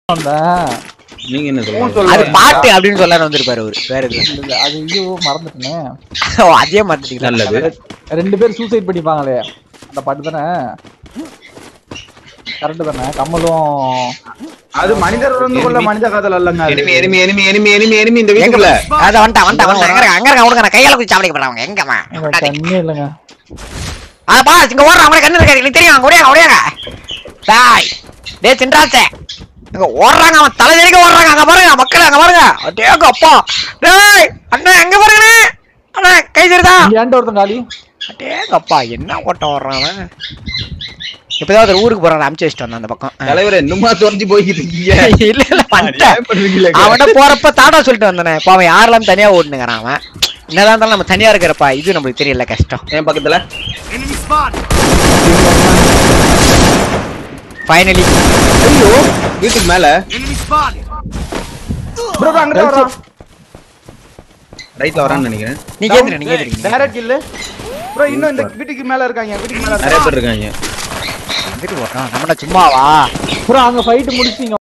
வந்தேன் நீங்க என்ன ஊன் சொல்லுங்க அது சொல்லுவாங்க. பாட்டு அப்படின்னு சொல்லாரு வந்திருப்பாரு அவரு வேற எதுவும் இல்ல, இல்ல, அது ஐயோ மறந்துட்டேனே ஓ, அதே மாத்திட்டீங்களா நல்லது ரெண்டு பேர் சூசைட் பண்ணிப்பாங்களே அந்த பாட்டு தானே கரெக்ட் தானே கமலும் அது மனிதர் வந்து கொள்ள மனித காதல் அல்லங்க அது. Enemy enemy enemy enemy enemy enemy இந்த வீட்டுக்குள்ள அத வந்துட்டா வந்துட்டா வந்துட்டா எங்க இருக்க, அங்க இருக்க அவனுக்கு நான் கையால குச்சி சாப்பிட போறாங்க எங்கம்மா இங்க தண்ணி இல்லைங்க அத பா இங்க ஓடுறான் அவனுக்கு கண்ணு இருக்காது எனக்கு தெரியும் அங்க ஓடியாங்க ஓடியாங்க டாய் டேய் சின்ராசே அங்க ஓடுறாங்க அவன் தலை வரைக்கும் ஓடுறாங்க அங்க பாருங்க மக்கள் அங்க பாருங்க அடேங்க அப்பா டேய் அண்ணா எங்க பாருங்க அண்ணா கை சரிதா இங்க ஏன்ட்ட ஒருத்தன் காலி அடேங்க அப்பா என்ன ஓட்டம் ஓடுறான் அவன் இப்பதான் ஒரு ஊருக்கு போறான் அமுச்சு வச்சுட்டு வந்தான் அந்த பக்கம் தலைவரே இன்னுமா தொலைஞ்சு போய்கிட்டு இருக்கீங்க இல்ல இல்ல பண்ணிட்டேன் அநியாயம் பண்றீங்களே. அவன்கிட்ட போறப்ப டாடா சொல்லிட்டு வந்தானே இப்ப அவன் யாரெல்லாம் தனியா ஓடுனுங்கிறான் அவன் என்னதான் இருந்தாலும் நம்ம தனியா இருக்கிறப்பா இது நம்மளுக்கு தெரியல கஷ்டம் என் பக்கத்துல ஃபைனலி ஐயோ வீட்டுக்கு மேல bro, bro, அங்கிட்டு வர்றான். ரைட்ல வரான்னு நினைக்கிறேன் நீ கேந்துரு நீ கேந்துரு Direct kill. bro, இன்னும் இந்த வீட்டுக்கு மேல இருக்காங்க வீட்டுக்கு மேல நிறைய இருக்காங்க பேர் இருக்காங்க நம்மள சும்மாவா அப்புறம் அங்க ஃபைட் முடிச்சிங்க